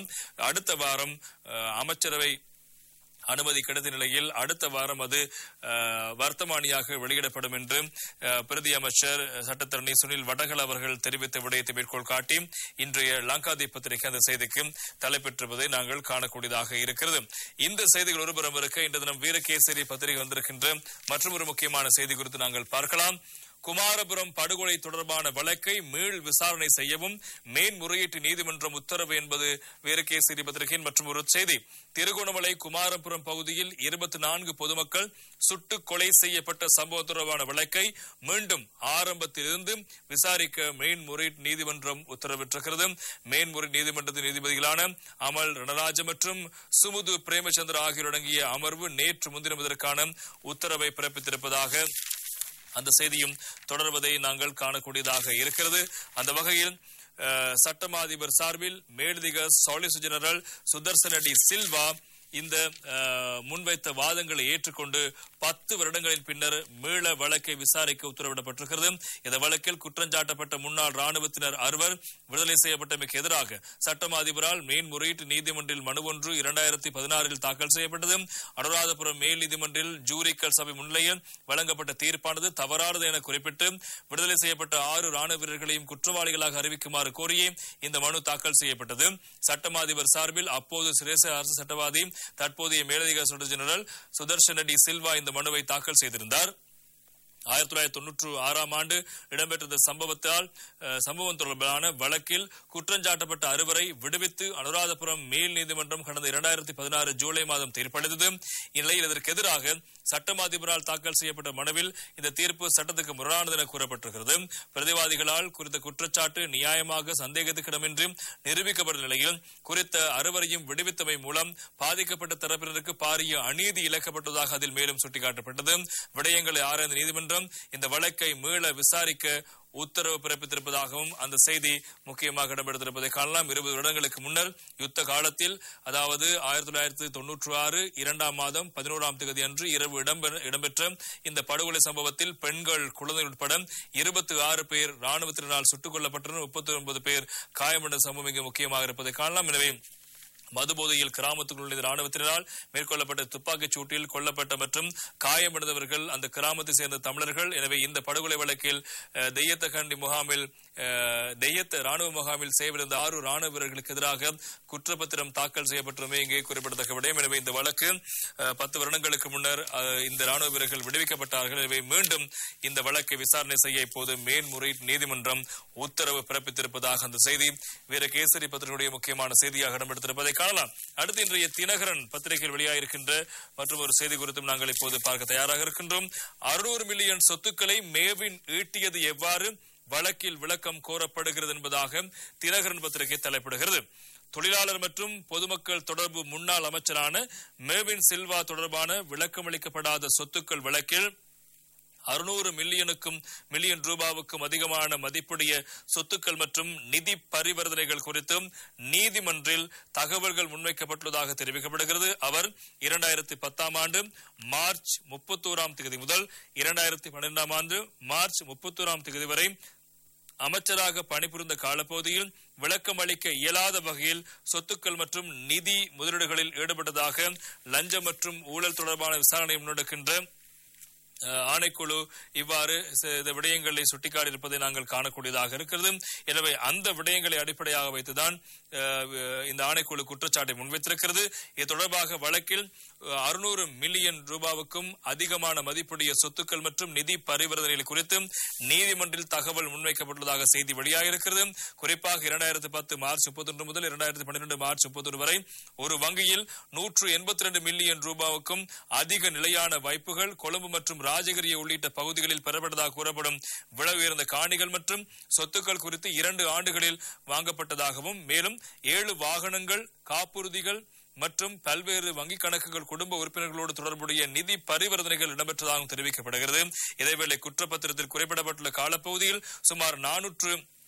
அடுத்த வாரம் அஹ், அமைச்சரவை அனுமதி கிடைத்த நிலையில் அடுத்த வாரம் அது அஹ், வர்த்தமானியாக வெளியிடப்படும் என்று அஹ், பிரதி அமைச்சர் சட்டத்தரணி சுனில் வடகல் அவர்கள் தெரிவித்த விடயத்தை மேற்கோள் காட்டி இன்றைய லங்காதி பத்திரிகை அந்த செய்திக்கு தலைப்பெற்றுவதை நாங்கள் காணக்கூடியதாக இருக்கிறது இந்த செய்திகள் ஒருபுறம் இருக்க இன்று தினம் வீரகேசரி பத்திரிகை வந்திருக்கின்ற மற்றும் ஒரு முக்கியமான செய்தி குறித்து நாங்கள் பார்க்கலாம் குமாரபுரம் படுகொலை தொடர்பான வழக்கை மீள் விசாரணை செய்யவும் மேன்முறையீட்டு நீதிமன்றம் உத்தரவு என்பது வீரகேசரி பத்திரிகையின் மற்றும் ஒரு செய்தி திருகோணமலை குமாரபுரம் பகுதியில் இருபத்தி நான்கு பொதுமக்கள் சுட்டுக் கொலை செய்யப்பட்ட சம்பவம் தொடர்பான வழக்கை மீண்டும் ஆரம்பத்திலிருந்து விசாரிக்க மேன்முறையீட்டு நீதிமன்றம் உத்தரவிட்டிருக்கிறது மேன்முறை நீதிமன்றத்தின் நீதிபதிகளான அமல் ரணராஜ மற்றும் சுமுது பிரேமச்சந்திர ஆகியோர் அடங்கிய அமர்வு நேற்று முன்தினம் இதற்கான உத்தரவை பிறப்பித்திருப்பதாக அந்த செய்தியும் தொடர்வதை நாங்கள் காணக்கூடியதாக இருக்கிறது அந்த வகையில் அஹ், சட்டமா அதிபர் சார்பில் மேலதிக சாலிசிட்டர் ஜெனரல் சுதர்சன டி சில்வா இந்த அஹ், முன்வைத்த வாதங்களை ஏற்றுக்கொண்டு பத்து வருடங்களின் பின்னர் மீள வழக்கை விசாரிக்க உத்தரவிடப்பட்டிருக்கிறது இந்த வழக்கில் குற்றஞ்சாட்டப்பட்ட முன்னாள் ராணுவத்தினர் அறுவர் விடுதலை செய்யப்பட்டமைக்கு எதிராக சட்டம் அதிபரால் மேன்முறையீட்டு நீதிமன்றில் மனு ஒன்று இரண்டாயிரத்தி பதினாறில் தாக்கல் செய்யப்பட்டது அனுராதபுரம் மேல் நீதிமன்றில் ஜூரிக்கல் சபை முன்னிலையில் வழங்கப்பட்ட தீர்ப்பானது தவறானது என குறிப்பிட்டு விடுதலை செய்யப்பட்ட ஆறு ராணுவ வீரர்களையும் குற்றவாளிகளாக அறிவிக்குமாறு கோரியே இந்த மனு தாக்கல் செய்யப்பட்டது சட்டமா அதிபர் சார்பில் அப்போது சிரேச அரசு சட்டவாதி தற்போதைய மேலதிக சொலிசிட்டர் ஜெனரல் சுதர்ஷன டி சில்வா இந்த மனுவை தாக்கல் செய்திருந்தார் ஆயிரத்தி தொள்ளாயிரத்தி தொன்னூற்று ஆறாம் ஆண்டு இடம்பெற்ற இந்த சம்பவத்தால் அஹ், சம்பவம் தொடர்பான வழக்கில் குற்றஞ்சாட்டப்பட்ட அறுவரை விடுவித்து அனுராதபுரம் மேல் நீதிமன்றம் கடந்த இரண்டாயிரத்தி பதினாறு ஜூலை மாதம் தீர்ப்பளித்தது இந்நிலையில் இதற்கு எதிராக சட்டம் அதிபரால் தாக்கல் செய்யப்பட்ட மனுவில் இந்த தீர்ப்பு சட்டத்துக்கு முரணானது என கூறப்பட்டிருக்கிறது பிரதிவாதிகளால் குறித்த குற்றச்சாட்டு நியாயமாக சந்தேகத்துக்கிடமின்றி நிரூபிக்கப்பட்ட நிலையில் குறித்த அறுவரையும் விடுவித்தமை மூலம் பாதிக்கப்பட்ட தரப்பினருக்கு பாரிய அநீதி இழைக்கப்பட்டதாக அதில் மேலும் சுட்டிக்காட்டப்பட்டது விடயங்களை ஆராய்ந்த நீதிமன்றம் இந்த வழக்கை மீள விசாரிக்க உத்தரவு பிறப்பித்திருப்பதாகவும் அந்த செய்தி முக்கியமாக இடம்பெடுத்திருப்பதை காணலாம் இருபது வருடங்களுக்கு முன்னர் யுத்த காலத்தில் அதாவது ஆயிரத்தி தொள்ளாயிரத்தி தொன்னூற்று ஆறு இரண்டாம் மாதம் பதினோராம் தேதி அன்று இரவு இடம்பெற- இடம்பெற்ற இந்த படுகொலை சம்பவத்தில் பெண்கள் குழந்தைகள் உட்பட இருபத்தி ஆறு பேர் ராணுவத்தினரால் சுட்டுக் கொல்லப்பட்டனர் முப்பத்தி ஒன்பது பேர் காயமடைந்த சம்பவம் இங்கு முக்கியமாக இருப்பதை காணலாம் எனவே மதுபோதையில் கிராமத்துக்குள் நுழைந்த ராணுவத்தினரால் மேற்கொள்ளப்பட்ட துப்பாக்கிச் சூட்டில் கொல்லப்பட்ட மற்றும் காயமடைந்தவர்கள் அந்த கிராமத்தை சேர்ந்த தமிழர்கள் எனவே இந்த படுகொலை வழக்கில் அஹ், தெய்யத்தகண்டி முகாமில் அஹ், தெய்யத்த ராணுவ முகாமில் சேவிருந்த ஆறு ராணுவ வீரர்களுக்கு எதிராக குற்றப்பத்திரம் தாக்கல் செய்யப்பட்டுள்ளமை இங்கே குறிப்பிடத்தக்க விடயம் எனவே இந்த வழக்கு அஹ், பத்து வருடங்களுக்கு முன்னர் அஹ், இந்த ராணுவ வீரர்கள் விடுவிக்கப்பட்டார்கள் எனவே மீண்டும் இந்த வழக்கை விசாரணை செய்ய இப்போது மேன்முறையீட்டு நீதிமன்றம் உத்தரவு பிறப்பித்திருப்பதாக அந்த செய்தி வீர கேசரி பத்திரிகையுடைய முக்கியமான செய்தியாக இடம்பெடுத்திருப்பதை காணலாம் அடுத்து இன்றைய தினகரன் பத்திரிகையில் வெளியாகிருக்கின்ற மற்றும் ஒரு செய்தி குறித்தும் நாங்கள் இப்போது பார்க்க தயாராக இருக்கின்றோம் அறுநூறு மில்லியன் சொத்துக்களை மேவின் ஈட்டியது எவ்வாறு வழக்கில் விளக்கம் கோரப்படுகிறது என்பதாக தினகரன் பத்திரிகை தலைப்பிடுகிறது தொழிலாளர் மற்றும் பொதுமக்கள் தொடர்பு முன்னாள் அமைச்சரான மேவின் சில்வா தொடர்பான விளக்கமளிக்கப்படாத சொத்துக்கள் வழக்கில் அறுநூறு மில்லியனுக்கும் மில்லியன் ரூபாவுக்கும் அதிகமான மதிப்புடைய சொத்துக்கள் மற்றும் நிதி பரிவர்த்தனைகள் குறித்தும் நீதிமன்றில் தகவல்கள் முன்வைக்கப்பட்டுள்ளதாக தெரிவிக்கப்படுகிறது அவர் இரண்டாயிரத்தி பத்தாம் ஆண்டு மார்ச் முப்பத்தோராம் தேதி முதல் இரண்டாயிரத்தி பன்னிரெண்டாம் ஆண்டு மார்ச் முப்பத்தோராம் தேதி வரை அமைச்சராக பணிபுரிந்த காலப்பகுதியில் விளக்கம் அளிக்க இயலாத வகையில் சொத்துக்கள் மற்றும் நிதி முதலீடுகளில் ஈடுபட்டதாக லஞ்சம் மற்றும் ஊழல் தொடர்பான விசாரணை முன்னெடுக்கின்ற அஹ், ஆணைக்குழு இவ்வாறு ச- இந்த விடயங்களை சுட்டிக்காட்டியிருப்பதை நாங்கள் காணக்கூடியதாக இருக்கிறது எனவே அந்த விடயங்களை அடிப்படையாக வைத்துதான் அஹ், இந்த ஆணைக்குழு குற்றச்சாட்டை முன்வைத்திருக்கிறது இது தொடர்பாக வழக்கில் அறுநூறு மில்லியன் ரூபாவுக்கும் அதிகமான மதிப்புடைய சொத்துக்கள் மற்றும் நிதி பரிவர்த்தனைகள் குறித்து நீதிமன்றில் தகவல் முன்வைக்கப்பட்டுள்ளதாக செய்தி வெளியாகியிருக்கிறது குறிப்பாக இரண்டாயிரத்தி பத்து மார்ச் முப்பத்தொன்று முதல் இரண்டாயிரத்தி பன்னிரண்டு மார்ச் முப்பத்தொன்று வரை ஒரு வங்கியில் நூற்று எண்பத்தி ரெண்டு மில்லியன் ரூபாவுக்கும் அதிக நிலையான வைப்புகள் கொழும்பு மற்றும் ராஜகிரிய உள்ளிட்ட பகுதிகளில் பெறப்பட்டதாக கூறப்படும் விலை உயர்ந்த காணிகள் மற்றும் சொத்துக்கள் குறித்து இரண்டு ஆண்டுகளில் வாங்கப்பட்டதாகவும் மேலும் ஏழு வாகனங்கள் காப்புறுதிகள் மற்றும் பல்வேறு வங்கிக் கணக்குகள் குடும்ப உறுப்பினர்களோடு தொடர்புடைய நிதி பரிவர்த்தனைகள் இடம்பெற்றதாகவும் தெரிவிக்கப்படுகிறது இதேவேளை குற்றப்பத்திரத்தில் குறிப்பிடப்பட்டுள்ள காலப்பகுதியில் சுமார் நானூற்று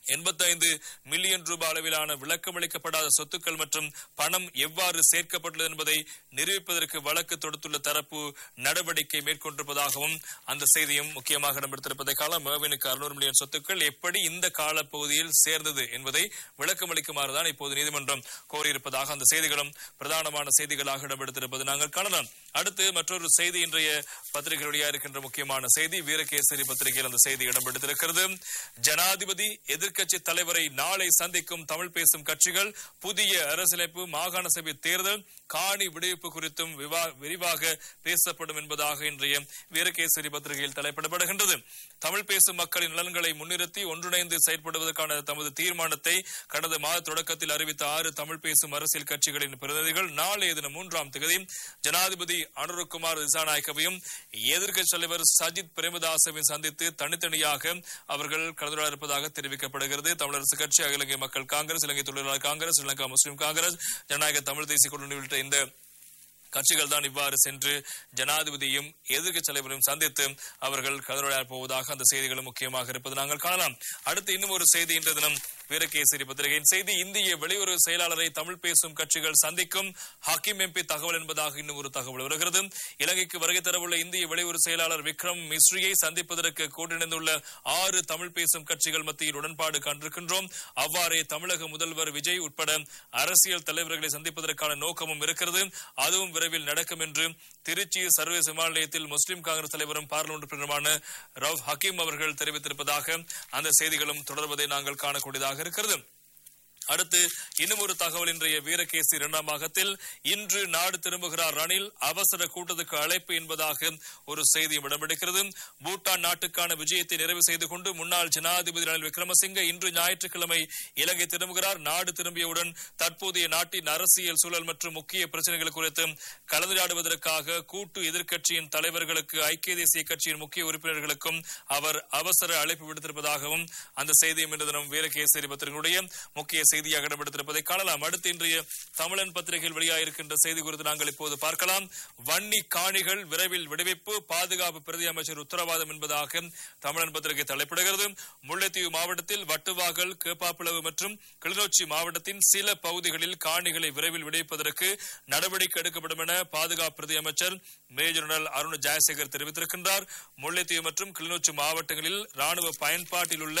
எண்பத்தைந்து மில்லியன் ரூபாய் அளவிலான விளக்கமளிக்கப்படாத சொத்துக்கள் மற்றும் பணம் எவ்வாறு சேர்க்கப்பட்டுள்ளது என்பதை நிரூபிப்பதற்கு வழக்கு தொடுத்துள்ள தரப்பு நடவடிக்கை மேற்கொண்டிருப்பதாகவும் அந்த செய்தியும் முக்கியமாக இடம்பெடுத்திருப்பதை கால மேவினுக்கு அறுநூறு மில்லியன் சொத்துக்கள் எப்படி இந்த காலப்பகுதியில் சேர்ந்தது என்பதை விளக்கமளிக்குமாறுதான் இப்போது நீதிமன்றம் கோரியிருப்பதாக அந்த செய்திகளும் பிரதானமான செய்திகளாக இடம்பெடுத்திருப்பது நாங்கள் காணலாம் அடுத்து மற்றொரு செய்தி இன்றைய பத்திரிகையுடைய இருக்கின்ற முக்கியமான செய்தி வீரகேசரி பத்திரிகையில் அந்த செய்தி இடம்பெடுத்திருக்கிறது ஜனாதிபதி எதிர்க்கட்சி தலைவரை நாளை சந்திக்கும் தமிழ் பேசும் கட்சிகள் புதிய அரசியலமைப்பு மாகாண சபை தேர்தல் காணி விடுவிப்பு குறித்தும் விவா- விரிவாக பேசப்படும் என்பதாக இன்றைய வீரகேசரி பத்திரிகையில் தலைப்பிடப்படுகின்றது தமிழ் பேசும் மக்களின் நலன்களை முன்னிறுத்தி ஒன்றிணைந்து செயற்படுவதற்கான தமது தீர்மானத்தை கடந்த மாத தொடக்கத்தில் அறிவித்த ஆறு தமிழ் பேசும் அரசியல் கட்சிகளின் பிரதிநிதிகள் நாளைய தினம் மூன்றாம் தேதி ஜனாதிபதி அனுருகுமார் திசாநாயக்கவையும் எதிர்க்கட்சி தலைவர் சஜித் பிரேமதாசவையும் சந்தித்து தனித்தனியாக அவர்கள் கலந்துரையாட இருப்பதாக தெரிவிக்கப்படுகிறது தமிழரசு கட்சி அகில இலங்கை மக்கள் காங்கிரஸ் இலங்கை தொழிலாளர் காங்கிரஸ் ஸ்ரீலங்கா முஸ்லிம் காங்கிரஸ் ஜனநாயக தமிழ் தேசிய கூட்டணி உள்ளிட்ட இந்த கட்சிகள் தான் இவ்வாறு சென்று ஜனாதிபதியும் எதிர்க்கட்சி தலைவரையும் சந்தித்து அவர்கள் கலந்துரையாடப் போவதாக அந்த செய்திகளும் முக்கியமாக இருப்பது நாங்கள் காணலாம் அடுத்து இன்னும் ஒரு செய்தி இன்று தினம் வீரகேசரி பத்திரிகையின் செய்தி இந்திய வெளியுறவு செயலாளரை தமிழ் பேசும் கட்சிகள் சந்திக்கும் ஹக்கீம் எம்பி தகவல் என்பதாக இன்னும் ஒரு தகவல் வருகிறது இலங்கைக்கு வருகை தரவுள்ள இந்திய வெளியுறவு செயலாளர் விக்ரம் மிஸ்ரியை சந்திப்பதற்கு கூட்டிணைந்துள்ள ஆறு தமிழ் பேசும் கட்சிகள் மத்தியில் உடன்பாடு கண்டிருக்கின்றோம் அவ்வாறே தமிழக முதல்வர் விஜய் உட்பட அரசியல் தலைவர்களை சந்திப்பதற்கான நோக்கமும் இருக்கிறது அதுவும் விரைவில் நடக்கும் என்று திருச்சி சர்வதேச விமான நிலையத்தில் முஸ்லிம் காங்கிரஸ் தலைவரும் பார்லிமெண்ட் உறுப்பினருமான ரவ் ஹக்கீம் அவர்கள் தெரிவித்திருப்பதாக அந்த செய்திகளும் தொடர்வதை நாங்கள் காணக்கூடியதாக இருக்கிறது அடுத்து இன்னும் ஒரு தகவல் இன்றைய வீரகேசி இரண்டாம் பாகத்தில் இன்று நாடு திரும்புகிறார் ரணில் அவசர கூட்டத்துக்கு அழைப்பு என்பதாக ஒரு செய்தியும் இடம்பெடுக்கிறது பூட்டான் நாட்டுக்கான விஜயத்தை நிறைவு செய்து கொண்டு முன்னாள் ஜனாதிபதி ரணில் விக்ரமசிங்க இன்று ஞாயிற்றுக்கிழமை இலங்கை திரும்புகிறார் நாடு திரும்பியவுடன் தற்போதைய நாட்டின் அரசியல் சூழல் மற்றும் முக்கிய பிரச்சனைகள் குறித்து கலந்துரையாடுவதற்காக கூட்டு எதிர்க்கட்சியின் தலைவர்களுக்கு ஐக்கிய தேசிய கட்சியின் முக்கிய உறுப்பினர்களுக்கும் அவர் அவசர அழைப்பு விடுத்திருப்பதாகவும் அந்த செய்தியும் இன்று தினம் வீரகேசரி பத்திரிகையுடைய முக்கிய செய்தியாக இடம்பெடுத்திருப்பதை காணலாம் அடுத்து இன்றைய தமிழன் பத்திரிகையில் வெளியாகிருக்கின்ற செய்தி குறித்து நாங்கள் இப்போது பார்க்கலாம் வன்னி காணிகள் விரைவில் விடுவிப்பு பாதுகாப்பு பிரதி அமைச்சர் உத்தரவாதம் என்பதாக தமிழன் பத்திரிகை தலைப்பிடுகிறது முல்லைத்தீவு மாவட்டத்தில் வட்டுவாகல் கேப்பாப்பிளவு மற்றும் கிளிநொச்சி மாவட்டத்தின் சில பகுதிகளில் காணிகளை விரைவில் விடுவிப்பதற்கு நடவடிக்கை எடுக்கப்படும் என பாதுகாப்பு பிரதி அமைச்சர் மேஜர் ஜெனரல் அருண் ஜெயசேகர் தெரிவித்திருக்கின்றார் முல்லைத்தீவு மற்றும் கிளிநொச்சி மாவட்டங்களில் ராணுவ பயன்பாட்டில் உள்ள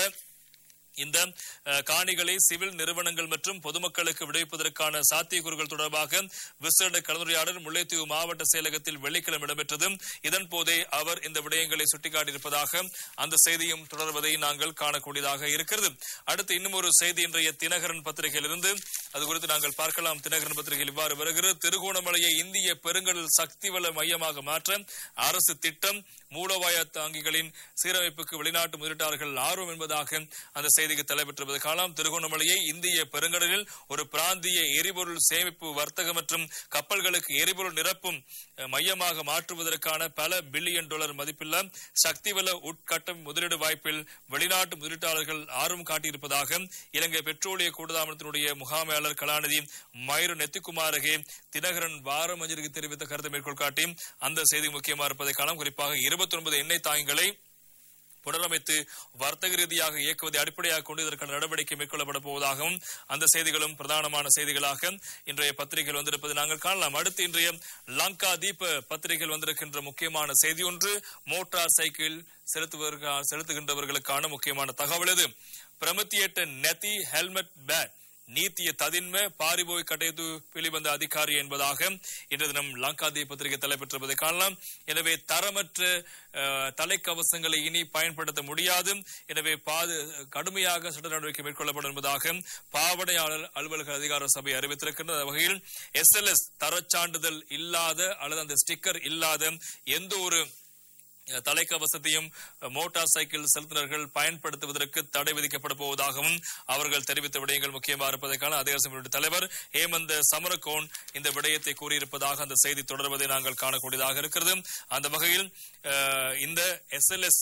இந்த அஹ், காணிகளை சிவில் நிறுவனங்கள் மற்றும் பொதுமக்களுக்கு விடுவிப்பதற்கான சாத்தியக்கூறுகள் தொடர்பாக விசேட கலந்துரையாடல் முல்லைத்தீவு மாவட்ட செயலகத்தில் வெள்ளிக்கிழமை இடம்பெற்றது இதன் போதே அவர் இந்த விடயங்களை சுட்டிக்காட்டியிருப்பதாக அந்த செய்தியும் தொடர்வதை நாங்கள் காணக்கூடியதாக இருக்கிறது அடுத்து இன்னும் ஒரு செய்தி இன்றைய தினகரன் பத்திரிகையிலிருந்து அது குறித்து நாங்கள் பார்க்கலாம் தினகரன் பத்திரிகையில் இவ்வாறு வருகிறது திருகோணமலையை இந்திய பெருங்கடல் சக்தி வள மையமாக மாற்ற அரசு திட்டம் மூலவாய தாங்கிகளின் சீரமைப்புக்கு வெளிநாட்டு முதலீட்டாளர்கள் ஆர்வம் என்பதாக அந்த செய்திக்கு தலைப்பெற்றிருப்பது காலம் திருகோணமலையை இந்திய பெருங்கடலில் ஒரு பிராந்திய எரிபொருள் சேமிப்பு வர்த்தக மற்றும் கப்பல்களுக்கு எரிபொருள் நிரப்பும் அஹ், மையமாக மாற்றுவதற்கான பல பில்லியன் டாலர் மதிப்புள்ள சக்திவள உட்கட்டம் முதலீடு வாய்ப்பில் வெளிநாட்டு முதலீட்டாளர்கள் ஆர்வம் காட்டியிருப்பதாக இலங்கை பெட்ரோலிய கூடுதாமத்தினுடைய முகாமையாளர் கலாநிதி மயூர நெத்திக்குமாரகே தினகரன் வார மஞ்சருக்கு தெரிவித்த கருத்தை மேற்கோள் காட்டி அந்த செய்தி முக்கியமாக இருப்பதை காலம் குறிப்பாக இருபத்தி ஒன்பது எண்ணெய் தாயங்களை புனரமைத்து வர்த்தக ரீதியாக இயக்குவதை அடிப்படையாக கொண்டு இதற்கான நடவடிக்கை மேற்கொள்ளப்பட போவதாகவும் அந்த செய்திகளும் பிரதானமான செய்திகளாக இன்றைய பத்திரிகையில் வந்திருப்பது நாங்கள் காணலாம் அடுத்து இன்றைய லங்கா தீப பத்திரிகையில் வந்திருக்கின்ற முக்கியமான செய்தி ஒன்று மோட்டார் சைக்கிள் செலுத்துவதற்கா- செலுத்துகின்றவர்களுக்கான முக்கியமான தகவல் இது பிரமத்தியேட்ட நெதி ஹெல்மெட் பேட் நீத்திய ததின்ம பாரிபோய் கடையது பிலிபந்த அதிகாரி என்பதாக இன்று தினம் லங்காதி பத்திரிகை தலைப்பெற்றிருப்பதை காணலாம் எனவே தரமற்ற அஹ், தலைக்கவசங்களை இனி பயன்படுத்த முடியாது எனவே பாது கடுமையாக சட்ட நடவடிக்கை மேற்கொள்ளப்படும் என்பதாக பாவனையாளர் அலுவலக அதிகார சபை அறிவித்திருக்கின்ற அந்த வகையில் எஸ்எல்எஸ் தரச்சான்றிதழ் இல்லாத அல்லது அந்த ஸ்டிக்கர் இல்லாத எந்த ஒரு அஹ், தலைக்கவசத்தையும் அஹ், மோட்டார் சைக்கிள் செலுத்தினர்கள் பயன்படுத்துவதற்கு தடை விதிக்கப்பட போவதாகவும் அவர்கள் தெரிவித்த விடயங்கள் முக்கியமாக இருப்பதற்கான அதிகார சபையுடைய தலைவர் ஹேமந்த சமரகோன் இந்த விடயத்தை கூறியிருப்பதாக அந்த செய்தி தொடர்வதை நாங்கள் காணக்கூடியதாக இருக்கிறது அந்த வகையில் அஹ், இந்த எஸ்எல்எஸ்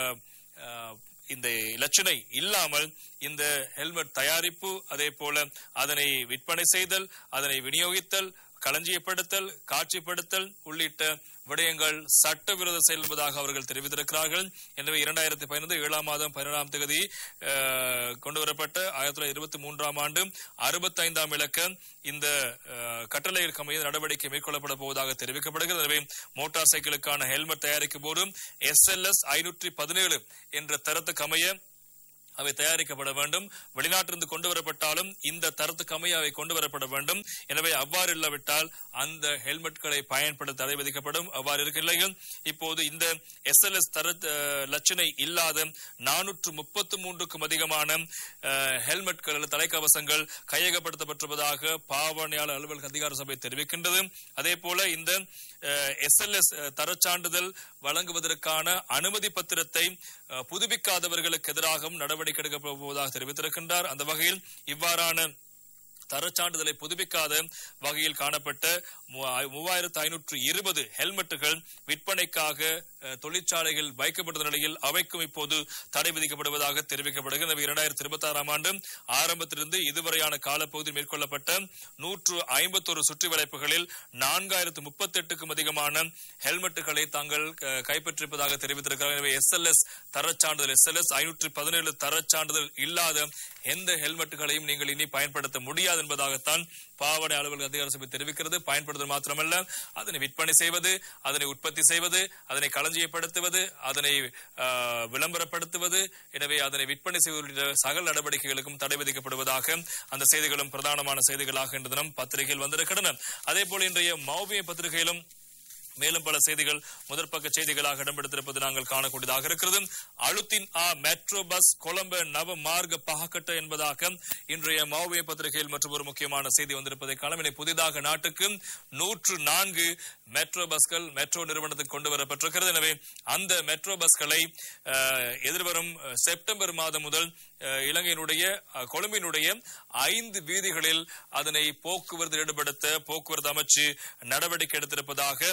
இந்த இலச்சினை இல்லாமல் இந்த ஹெல்மெட் தயாரிப்பு அதே போல அதனை விற்பனை செய்தல் அதனை விநியோகித்தல் களஞ்சியப்படுத்தல் காட்சிப்படுத்தல் உள்ளிட்ட விடயங்கள் சட்டவிரோத செயல் என்பதாக அவர்கள் தெரிவித்திருக்கிறார்கள் எனவே இரண்டாயிரத்தி பதினைந்து ஏழாம் மாதம் பதினேழாம் தேதி கொண்டு வரப்பட்ட ஆயிரத்தி தொள்ளாயிரத்தி இருபத்தி மூன்றாம் ஆண்டு அறுபத்தி ஐந்தாம் இலக்க இந்த அஹ், கட்டளையிற்கு அமைய நடவடிக்கை மேற்கொள்ளப்பட போவதாக தெரிவிக்கப்படுகிறது எனவே மோட்டார் சைக்கிளுக்கான ஹெல்மெட் தயாரிக்கும் போது எஸ் எல் எஸ் ஐநூற்றி பதினேழு என்ற தரத்துக்கு அமைய அவை தயாரிக்கப்பட வேண்டும் வெளிநாட்டிலிருந்து கொண்டு வரப்பட்டாலும் இந்த தரத்துக்கு அமைய அவை கொண்டு வரப்பட வேண்டும் எனவே அவ்வாறு இல்லாவிட்டால் அந்த ஹெல்மெட்களை பயன்படுத்த தடை விதிக்கப்படும் அவ்வாறு இருக்கில்லைகள் இப்போது இந்த எஸ்எல்எஸ் தர அஹ், லட்சணை இல்லாத நானூற்று முப்பத்து மூன்றுக்கும் அதிகமான அஹ், ஹெல்மெட்கள் அல்லது தலைக்கவசங்கள் கையகப்படுத்தப்பட்டிருப்பதாக பாவனையாளர் அலுவலக அதிகார சபை தெரிவிக்கின்றது அதே போல இந்த எஸ்எல்எஸ் தரச்சான்றிதழ் வழங்குவதற்கான அனுமதி பத்திரத்தை அஹ், புதுப்பிக்காதவர்களுக்கு எதிராகவும் நடவடிக்கை எடுக்கப்பட போவதாக தெரிவித்திருக்கின்றார் அந்த வகையில் இவ்வாறான தரச்சான்றிதழை புதுப்பிக்காத வகையில் காணப்பட்ட மூ- மூவாயிரத்து ஐநூற்று இருபது ஹெல்மெட்டுகள் விற்பனைக்காக அஹ், தொழிற்சாலைகள் வைக்கப்பட்ட நிலையில் அவைக்கும் இப்போது தடை விதிக்கப்படுவதாக தெரிவிக்கப்படுகிறது எனவே இரண்டாயிரத்தி இருபத்தி ஆறாம் ஆண்டு ஆரம்பத்திலிருந்து இதுவரையான காலப்பகுதியில் மேற்கொள்ளப்பட்ட நூற்று ஐம்பத்தொரு சுற்றி வளைப்புகளில் நான்காயிரத்து முப்பத்தி எட்டுக்கும் அதிகமான ஹெல்மெட்டுகளை தாங்கள் அஹ், கைப்பற்றிருப்பதாக தெரிவித்திருக்கிறார்கள் எனவே எஸ்எல்எஸ் தரச்சான்றிதழ் எஸ்எல்எஸ் ஐநூற்று பதினேழு தரச்சான்றிதழ் இல்லாத எந்த ஹெல்மெட்டுகளையும் நீங்கள் இனி பயன்படுத்த முடியாது என்பதாகத்தான் பாவனை அலுவலக அதிகார சபை தெரிவிக்கிறது பயன்படுத்துவது மாத்திரமல்ல அதனை விற்பனை செய்வது அதனை உற்பத்தி செய்வது அதனை களஞ்சியப்படுத்துவது அதனை ஆஹ், விளம்பரப்படுத்துவது எனவே அதனை விற்பனை செய்வது உள்ளிட்ட சகல நடவடிக்கைகளுக்கும் தடை விதிக்கப்படுவதாக அந்த செய்திகளும் பிரதானமான செய்திகளாக இன்று தினம் பத்திரிகையில் வந்திருக்கின்றன அதே போல இன்றைய மௌபிய பத்திரிகையிலும் மேலும் பல செய்திகள் முதற் பக்க செய்திகளாக இடம்பெடுத்திருப்பது நாங்கள் காணக்கூடியதாக இருக்கிறது அழுத்தின் ஆ மெட்ரோ பஸ் கொலம்ப நவ மார்க்க பகக்கட்ட என்பதாக இன்றைய மாவிய பத்திரிகையில் மற்றும் ஒரு முக்கியமான செய்தி வந்திருப்பதை காலம் புதிதாக நாட்டுக்கு நூற்று நான்கு மெட்ரோ பஸ்கள் மெட்ரோ நிறுவனத்துக்கு கொண்டு வரப்பட்டிருக்கிறது எனவே அந்த மெட்ரோ பஸ்களை அஹ், எதிர்வரும் அஹ், செப்டம்பர் மாதம் முதல் அஹ், இலங்கையினுடைய அஹ், கொழும்பினுடைய ஐந்து வீதிகளில் அதனை போக்குவரத்து ஈடுபடுத்த போக்குவரத்து அமைச்சு நடவடிக்கை எடுத்திருப்பதாக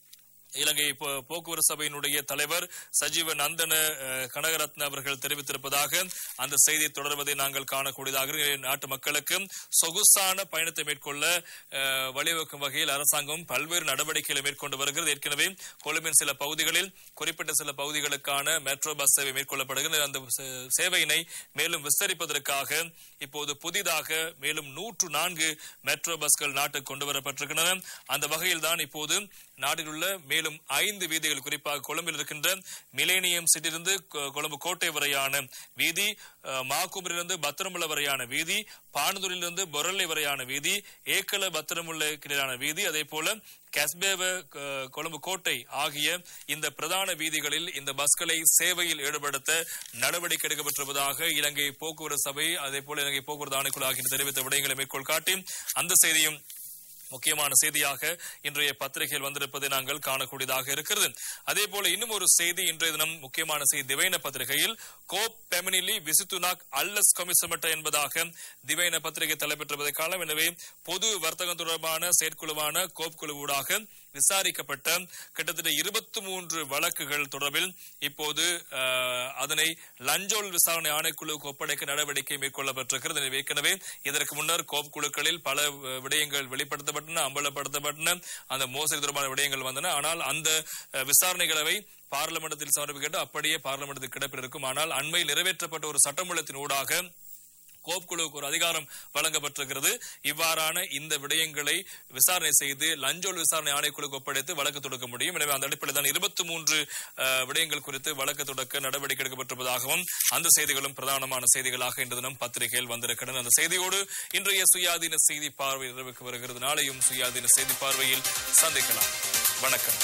இலங்கை போ- போக்குவரத்து சபையினுடைய தலைவர் சஜீவ நந்தன அஹ், கனகரத்ன அவர்கள் தெரிவித்திருப்பதாக அந்த செய்தி தொடர்வதை நாங்கள் காணக்கூடியதாக இருக்கிறது. நாட்டு மக்களுக்கு சொகுசான பயணத்தை மேற்கொள்ள அஹ், வழிவகுக்கும் வகையில் அரசாங்கம் பல்வேறு நடவடிக்கைகளை மேற்கொண்டு வருகிறது ஏற்கனவே கொழும்பின் சில பகுதிகளில் குறிப்பிட்ட சில பகுதிகளுக்கான மெட்ரோ பஸ் சேவை மேற்கொள்ளப்படுகிறது அந்த சே- சேவையினை மேலும் விஸ்தரிப்பதற்காக இப்போது புதிதாக மேலும் நூற்று நான்கு மெட்ரோ பஸ்கள் நாட்டுக்கு கொண்டு வரப்பட்டிருக்கின்றன அந்த வகையில் தான் இப்போது நாட்டில் உள்ள மேலும் ஐந்து வீதிகள் குறிப்பாக கொழும்பில் இருக்கின்ற மிலேனியம் சிட்டியிலிருந்து கொ- கொழும்பு கோட்டை வரையான வீதி அஹ், மாக்கூபிலிருந்து பத்திரமுள்ள வரையான வீதி பானதூரிலிருந்து பொரல்லை வரையான வீதி ஏக்கல பத்திரமுள்ள கிடையான வீதி அதே போல கஸ்பேவ க- கொழும்பு கோட்டை ஆகிய இந்த பிரதான வீதிகளில் இந்த பஸ்களை சேவையில் ஈடுபடுத்த நடவடிக்கை எடுக்கப்பட்டிருப்பதாக இலங்கை போக்குவரத்து சபை அதே போல இலங்கை போக்குவரத்து ஆணைக்குழு ஆகிய தெரிவித்த விடயங்களை மேற்கோள் காட்டி அந்த செய்தியும் முக்கியமான செய்தியாக இன்றைய பத்திரிகையில் வந்திருப்பதை நாங்கள் காணக்கூடியதாக இருக்கிறது அதே போல இன்னும் ஒரு செய்தி இன்றைய தினம் முக்கியமான செய்தி திவைன பத்திரிகையில் கோப் பெமினிலி விசித்துனாக் அல்லஸ் கொமிசமட்ட என்பதாக திவைன பத்திரிகை தலைப்பெற்றிருப்பதை காலம் எனவே பொது வர்த்தகம் தொடர்பான செயற்குழுவான கோப் குழுவூடாக விசாரிக்கப்பட்ட கிட்டத்தட்ட இருபத்தி மூன்று வழக்குகள் தொடர்பில் இப்போது அஹ், அதனை லஞ்சோல் விசாரணை ஆணைக்குழுவுக்கு ஒப்படைக்க நடவடிக்கை மேற்கொள்ளப்பட்டிருக்கிறது எனவே ஏற்கனவே இதற்கு முன்னர் கோப் குழுக்களில் பல அஹ், விடயங்கள் வெளிப்படுத்தப்பட்டன அம்பலப்படுத்தப்பட்டன அந்த மோசடி தொடர்பான விடயங்கள் வந்தன ஆனால் அந்த அஹ், விசாரணைகளை பார்லிமெண்டத்தில் சமர்ப்பிக்கப்பட்டு அப்படியே பார்லிமெண்டத்தில் கிடப்பில் இருக்கும் ஆனால் அண்மையில் நிறைவேற்றப்பட்ட ஒரு சட்டமூலத்தின் ஊடாக கோப் குழுவுக்கு ஒரு அதிகாரம் வழங்கப்பட்டிருக்கிறது இவ்வாறான இந்த விடயங்களை விசாரணை செய்து லஞ்சோல் விசாரணை ஆணைக்குழுக்கு ஒப்படைத்து வழக்கு தொடுக்க முடியும் எனவே அந்த அடிப்படையில் தான் இருபத்தி மூன்று விடயங்கள் குறித்து வழக்கு தொடக்க நடவடிக்கை எடுக்கப்பட்டிருப்பதாகவும் அந்த செய்திகளும் பிரதானமான செய்திகளாக இன்று தினம் பத்திரிகையில் வந்திருக்கின்றன அந்த செய்தியோடு இன்றைய சுயாதீன செய்தி பார்வை நிறைவுக்கு வருகிறது நாளையும் சுயாதீன செய்தி பார்வையில் சந்திக்கலாம் வணக்கம்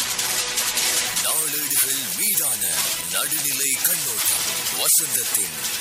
நாளேடுகள் மீதான நடுநிலை கண்ணோட்டம் வசந்தத்தின்